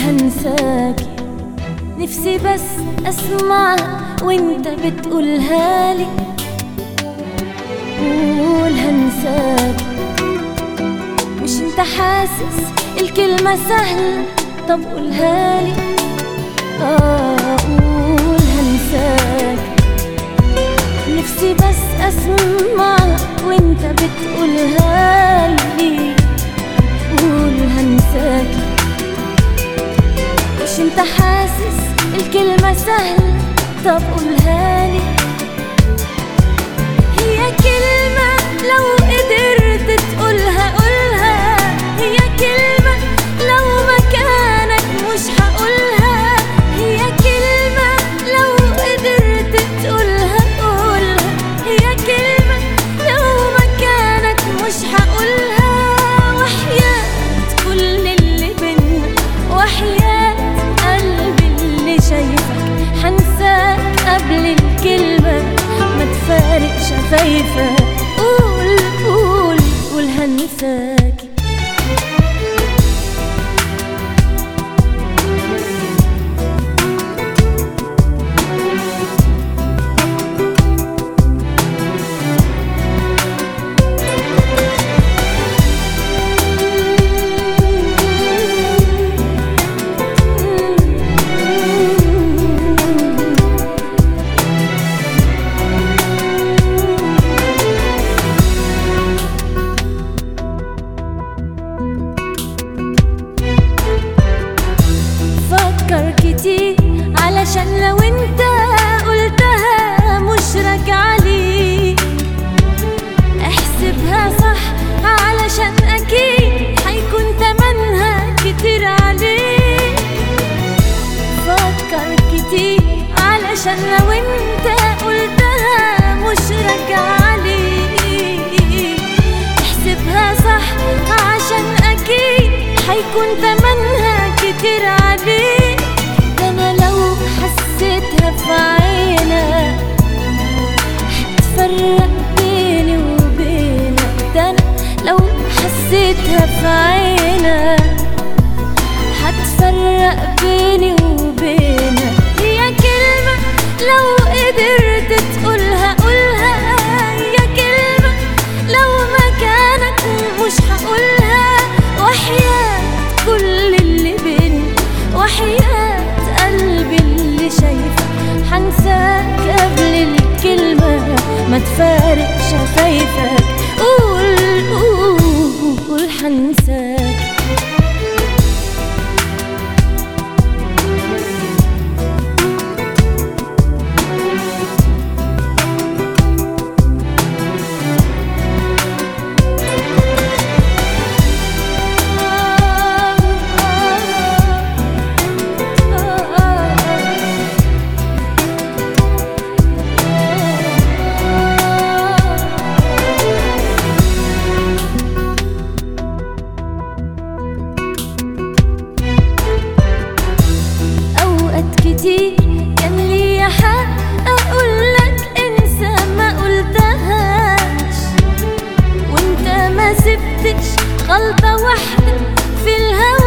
هنساكي نفسي بس اسمعها وانت بتقولها لي قول هنساكي مش انت حاسس الكلمة سهلة طب قولها لي اه قول هنساكي نفسي بس اسمعها وانت بتقولها لي قول هنساكي مش انت حاسس الكلمة سهلة طب قولها لي هي كلمة لو قدرت تقولها قولها هي كلمة لو مكانك مش هقولها هي كلمة لو قدرت تقولها قولها هي كلمة لو مكانك مش هقولها وحياة كل اللي بينا وحياة قلبي اللي شايفك حنساك قبل الكلمة ما تفارق شفايفك قول قول قول هنساكي فكر كتير علشان لو انت قلتها مش راجعة ليك احسبها صح علشان اكيد هيكون تمنها كتير عليك فكر كتير علشان لو انت قلتها مش راجعة ليك احسبها صح عشان اكيد هيكون تمنها كتير عليك ده انا لو حسيتها في عينك هتفرق بيني وبينك ده انا لو حسيتها في عينك هتفرق بيني وبينك هي كلمة لو قدرت تقولها قولها هي كلمة لو مكانك مش هقولها وحياة كل اللي بينا وحياة قلبي اللي شايفك حنساك قبل الكلمة ما تفارق شفايفك قول قول قول حنساك أوقات كتير كان ليا حق أقولك انسى ما قلتهاش وانت ما سبتش غلطة واحدة في الهوى